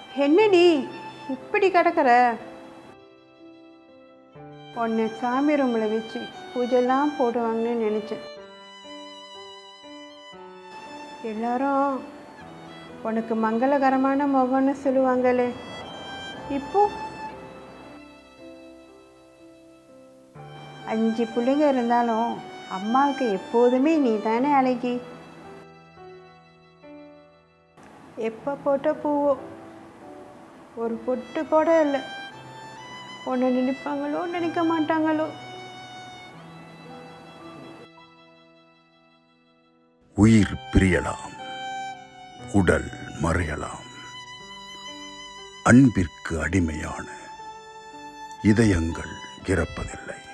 என்னடி இப்படி கிடக்குற உன்னை சாமி ரூமில் வச்சு பூஜைலாம் போடுவாங்கன்னு நினச்சேன் எல்லாரும் உனக்கு மங்களகரமான முகம்னு சொல்லுவாங்களே இப்போ அஞ்சு பிள்ளைங்க இருந்தாலும் அம்மாவுக்கு எப்போதுமே நீ தானே அழகி எப்போ போட்ட பூவோ ஒரு பொட்டு கூட இல்லை உன்னை நினைப்பாங்களோ நினைக்க மாட்டாங்களோ உயிர் பிரியலாம் உடல் மறையலாம் அன்பிற்கு அடிமையான இதயங்கள் இறப்பதில்லை